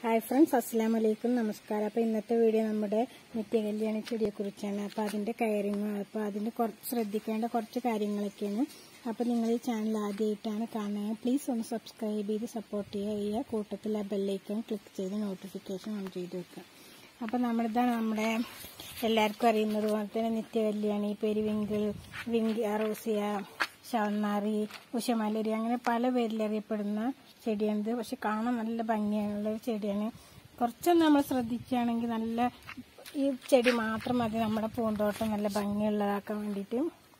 hi friends അസ്സാം വലൈക്കും നമസ്കാരം അപ്പോൾ ഇന്നത്തെ വീഡിയോ നമ്മുടെ നിത്യകല്യാണി ചെടിയെക്കുറിച്ചാണ് അപ്പോൾ അതിൻ്റെ കയറിങ്ങും അപ്പോൾ അതിൻ്റെ കുറച്ച് ശ്രദ്ധിക്കേണ്ട കുറച്ച് കാര്യങ്ങളൊക്കെയാണ് അപ്പോൾ നിങ്ങൾ ഈ ചാനൽ ആദ്യമായിട്ടാണ് കാണുന്നത് പ്ലീസ് ഒന്ന് സബ്സ്ക്രൈബ് ചെയ്ത് സപ്പോർട്ട് ചെയ്യുക ഈ കൂട്ടത്തിൽ ആ ബെല്ലൈക്കൺ ക്ലിക്ക് ചെയ്ത് നോട്ടിഫിക്കേഷൻ ഓൺ ചെയ്ത് വെക്കുക അപ്പോൾ നമ്മളിതാണ് നമ്മുടെ എല്ലാവർക്കും അറിയുന്നത് പോലെ തന്നെ നിത്യകല്യാണി പെരുവിങ്കിൾ വിങ്കി റോസിയ ഷവന്നാറി ഉഷമലരി അങ്ങനെ പല പേരിൽ അറിയപ്പെടുന്ന ചെടിയാണിത് പക്ഷെ കാണാൻ നല്ല ഭംഗിയുള്ള ഒരു ചെടിയാണ് കുറച്ചൊന്ന് നമ്മൾ ശ്രദ്ധിക്കുകയാണെങ്കിൽ നല്ല ഈ ചെടി മാത്രം മതി നമ്മുടെ പൂന്തോട്ടം നല്ല ഭംഗിയുള്ളതാക്കാൻ വേണ്ടിയിട്ട്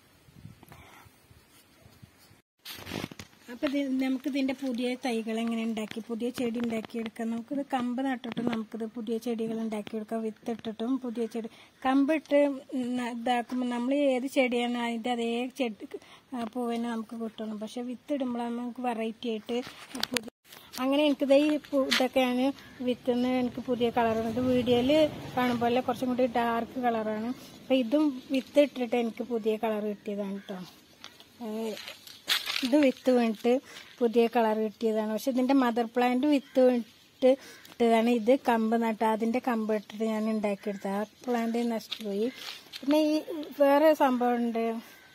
അപ്പോൾ ഇത് നമുക്ക് ഇതിൻ്റെ പുതിയ തൈകൾ എങ്ങനെ ഉണ്ടാക്കി പുതിയ ചെടി ഉണ്ടാക്കിയെടുക്കാം നമുക്കിത് കമ്പ് നട്ടിട്ടും നമുക്കിത് പുതിയ ചെടികൾ ഉണ്ടാക്കിയെടുക്കാം വിത്തിട്ടിട്ടും പുതിയ ചെടി കമ്പിട്ട് ന- ഇതാക്കുമ്പോൾ നമ്മൾ ഏത് ചെടിയാണ് അതിൻ്റെ അതേ ചെടി പൂവിനെ നമുക്ക് കിട്ടണം പക്ഷെ വിത്തിടുമ്പോൾ നമുക്ക് വെറൈറ്റി ആയിട്ട് പുതിയ അങ്ങനെ എനിക്കിത് ഈ പൂ- ഇതൊക്കെയാണ് വിത്തുന്ന എനിക്ക് പുതിയ കളറാണ് ഇത് വീഡിയോയിൽ കാണുമ്പോൾ കുറച്ചും കൂടി ഡാർക്ക് കളറാണ് അപ്പം ഇതും വിത്ത് ഇട്ടിട്ട് എനിക്ക് പുതിയ കളർ കിട്ടിയതാണ് കേട്ടോ ഏഹ് ഇത് വിത്ത് വീണിട്ട് പുതിയ കളർ കിട്ടിയതാണ് പക്ഷെ ഇതിന്റെ മദർ പ്ലാന്റ് വിത്ത് വീണിട്ട് ഇട്ടതാണ് ഇത് കമ്പ് നട്ട അതിന്റെ കമ്പ് ഇട്ടിട്ട് ഞാൻ ഉണ്ടാക്കിയെടുത്തത് ആ പ്ലാന്റ് നശിച്ചുപോയി പിന്നെ ഈ വേറെ സംഭവം ഉണ്ട്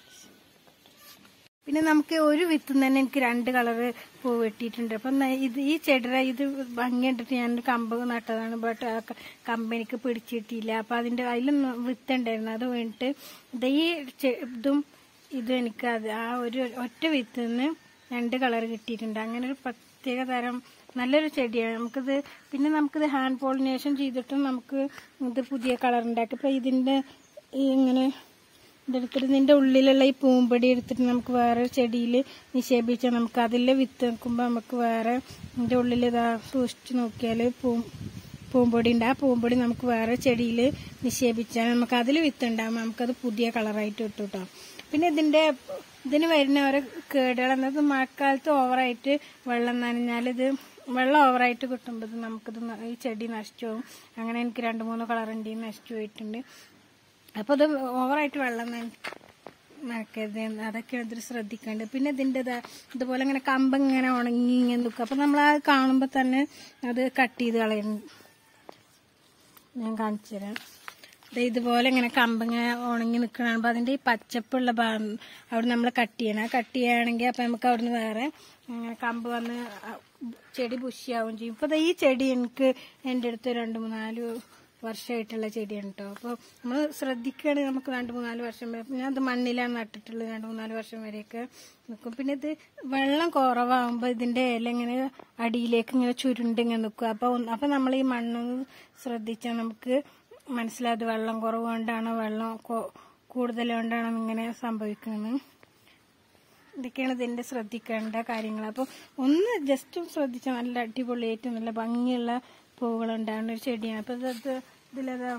പിന്നെ നമുക്ക് ഒരു വിത്ത് തന്നെ എനിക്ക് രണ്ട് കളറ് പൂ വെട്ടിയിട്ടുണ്ട് അപ്പം ന- ഇത് ഈ ചെടിയുടെ ഇത് ഭംഗി കണ്ടിട്ട് ഞാൻ കമ്പ് നട്ടതാണ് ബട്ട് ആ ക- കമ്പ് എനിക്ക് പിടിച്ചിട്ടില്ല അപ്പം അതിൻ്റെ അതിൽ വിത്ത് ഉണ്ടായിരുന്നു അത് വീണിട്ട് ഇത് ഈ ചെ- ഇതും ഇതും എനിക്ക് അത് ആ ഒരു ഒറ്റ വിത്തിൽ നിന്ന് രണ്ട് കളർ കിട്ടിയിട്ടുണ്ട് അങ്ങനെ ഒരു പ്രത്യേക തരം നല്ലൊരു ചെടിയാണ് നമുക്കിത് പിന്നെ നമുക്കിത് ഹാൻഡ് പോളിനേഷൻ ചെയ്തിട്ടും നമുക്ക് ഇത് പുതിയ കളർ ഉണ്ടാക്കി ഇപ്പം ഇതിൻ്റെ ഈ ഇങ്ങനെ ഇതെടുത്തിട്ട് ഇതിൻ്റെ ഉള്ളിലുള്ള ഈ പൂമ്പൊടി എടുത്തിട്ട് നമുക്ക് വേറെ ചെടിയിൽ നിക്ഷേപിച്ചാൽ നമുക്ക് അതിൽ വിത്ത് വെക്കുമ്പോൾ നമുക്ക് വേറെ ഇതിൻ്റെ ഉള്ളിൽ ഇതാ സൂക്ഷിച്ച് നോക്കിയാൽ പൂ പൂമ്പൊടി ഉണ്ട് ആ പൂമ്പൊടി നമുക്ക് വേറെ ചെടിയിൽ നിക്ഷേപിച്ചാൽ നമുക്ക് അതിൽ വിത്ത് ഉണ്ടാകും നമുക്കത് പുതിയ കളറായിട്ട് കിട്ടും കേട്ടോ പിന്നെ ഇതിൻ്റെ ഇതിന് വരുന്ന ഓരോ കേടുകൾ എന്നത് മഴക്കാലത്ത് ഓവറായിട്ട് വെള്ളം നനഞ്ഞാൽ ഇത് വെള്ളം ഓവറായിട്ട് കിട്ടുമ്പോൾ ഇത് നമുക്കിത് ന- ഈ ചെടി നശിച്ചു പോകും അങ്ങനെ എനിക്ക് രണ്ട് മൂന്ന് കളറിൻ്റെ നശിച്ചു പോയിട്ടുണ്ട് അപ്പോൾ ഇത് ഓവറായിട്ട് വെള്ളം നന- നനക്കരുത് അതൊക്കെ ഇതിൽ ശ്രദ്ധിക്കേണ്ടത് പിന്നെ ഇതിൻ്റെ ഇതാ ഇതുപോലെ ഇങ്ങനെ കമ്പ് ഇങ്ങനെ ഉണങ്ങി ഇങ്ങനെ നിൽക്കും അപ്പോൾ നമ്മൾ അത് കാണുമ്പോൾ തന്നെ അത് കട്ട് ചെയ്ത് കളയുന്നു ഞാൻ കാണിച്ചു തരാം ദേ ഇതുപോലെ ഇങ്ങനെ കമ്പിങ്ങനെ ഉണങ്ങി നിൽക്കണമ്പോൾ അതിൻ്റെ ഈ പച്ചപ്പുള്ള ഭാഗം അവിടെ നമ്മൾ കട്ട് ചെയ്യണം ആ കട്ട് ചെയ്യുകയാണെങ്കിൽ അപ്പം നമുക്ക് അവിടുന്ന് വേറെ അങ്ങനെ കമ്പ് വന്ന് ആ ചെടി ബുഷിയാവും ചെയ്യും ഇപ്പോൾ ഈ ചെടി എനിക്ക് എൻ്റെ അടുത്ത് രണ്ട് മൂന്നാല് വർഷമായിട്ടുള്ള ചെടിയാണ് കേട്ടോ അപ്പോൾ നമ്മൾ ശ്രദ്ധിക്കുകയാണെങ്കിൽ നമുക്ക് രണ്ട് മൂന്നാല് വർഷം വരെ പിന്നെ അത് മണ്ണിലാണ് നട്ടിട്ടുള്ളത് രണ്ട് മൂന്നാല് വർഷം വരെയൊക്കെ നിൽക്കും പിന്നെ ഇത് വെള്ളം കുറവാകുമ്പോൾ ഇതിൻ്റെ ഇല ഇങ്ങനെ അടിയിലേക്ക് ഇങ്ങനെ ചുരുണ്ട് ഇങ്ങനെ നിൽക്കും അപ്പോൾ ഒന്ന്- അപ്പോൾ നമ്മൾ ഈ മണ്ണൊന്ന് ശ്രദ്ധിച്ചാൽ നമുക്ക് മനസ്സിലായത് വെള്ളം കുറവ് കൊണ്ടാണോ വെള്ളം കൊ- കൂടുതൽ കൊണ്ടാണോ ഇങ്ങനെ സംഭവിക്കുന്നത് ഇതൊക്കെയാണ് ഇതിന്റെ ശ്രദ്ധിക്കേണ്ട കാര്യങ്ങൾ അപ്പോൾ ഒന്ന് ജസ്റ്റ് ശ്രദ്ധിച്ചാൽ നല്ല അടിപൊളിയായിട്ട് നല്ല ഭംഗിയുള്ള പൂവുകൾ ഉണ്ടാകുന്ന ഒരു ചെടിയാണ് അപ്പോൾ ഇത് ഇതിലതാ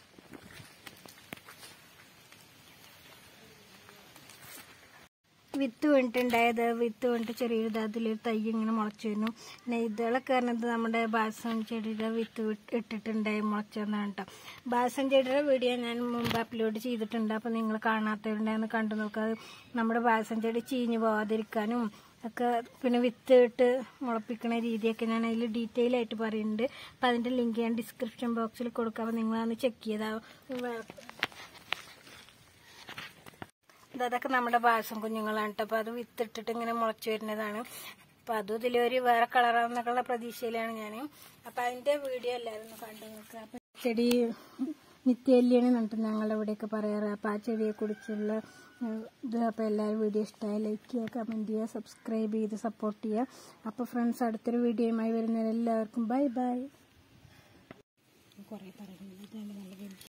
വിത്ത് വീണിട്ടുണ്ടായത് വിത്ത് വീണിട്ട് ചെറിയൊരു ഇത് അതിലൊരു തൈ ഇങ്ങനെ മുളച്ചു വരുന്നു പിന്നെ ഇതളൊക്കെ പറഞ്ഞത് നമ്മുടെ ബാസം ചെടിയുടെ വിത്ത് വിട്ട് ഇട്ടിട്ടുണ്ടായി മുളച്ചു വന്നതാണ് കേട്ടോ ബാസം ചെടിയുടെ വീഡിയോ ഞാൻ മുമ്പ് അപ്ലോഡ് ചെയ്തിട്ടുണ്ട് അപ്പോൾ നിങ്ങൾ കാണാത്തവരുണ്ടെന്ന് കണ്ടു നോക്കുക അത് നമ്മുടെ ബാസം ചെടി ചീഞ്ഞു പോവാതിരിക്കാനും ഒക്കെ പിന്നെ വിത്ത് ഇട്ട് മുളപ്പിക്കുന്ന രീതിയൊക്കെ ഞാൻ അതിൽ ഡീറ്റെയിൽ ആയിട്ട് പറയുന്നുണ്ട് അപ്പോൾ അതിൻ്റെ ലിങ്ക് ഞാൻ ഡിസ്ക്രിപ്ഷൻ ബോക്സിൽ കൊടുക്കാം അപ്പോൾ നിങ്ങളതൊന്ന് ചെക്ക് ചെയ്താൽ ഇത് അതൊക്കെ നമ്മുടെ ബാസം കുഞ്ഞുങ്ങളാണ് കേട്ടോ അപ്പോൾ അത് വിത്തിട്ടിട്ട് ഇങ്ങനെ മുളച്ചു വരുന്നതാണ് അപ്പോൾ അതും ഇതിലൊരു വേറെ കളറാണെന്നൊക്കെയുള്ള പ്രതീക്ഷയിലാണ് ഞാൻ അപ്പോൾ അതിൻ്റെ വീഡിയോ എല്ലാവരും ഒന്ന് കണ്ടു നോക്കുക അപ്പോൾ ചെടി നിത്യല്യാണ് എന്നിട്ട് ഞങ്ങളുടെ ഇവിടെയൊക്കെ പറയാറ് അപ്പോൾ ആ ചെടിയെക്കുറിച്ചുള്ള ഏഹ്, ഇത് അപ്പോൾ എല്ലാവരും വീഡിയോ ഇഷ്ടമായി ലൈക്ക് ചെയ്യുക കമൻറ്റ് ചെയ്യുക സബ്സ്ക്രൈബ് ചെയ്ത് സപ്പോർട്ട് ചെയ്യുക അപ്പോൾ ഫ്രണ്ട്സ് അടുത്തൊരു വീഡിയോയുമായി വരുന്നവരെല്ലാവർക്കും ബൈ ബൈ കുറേ പറയുന്നത് ഇതാണ് നല്ല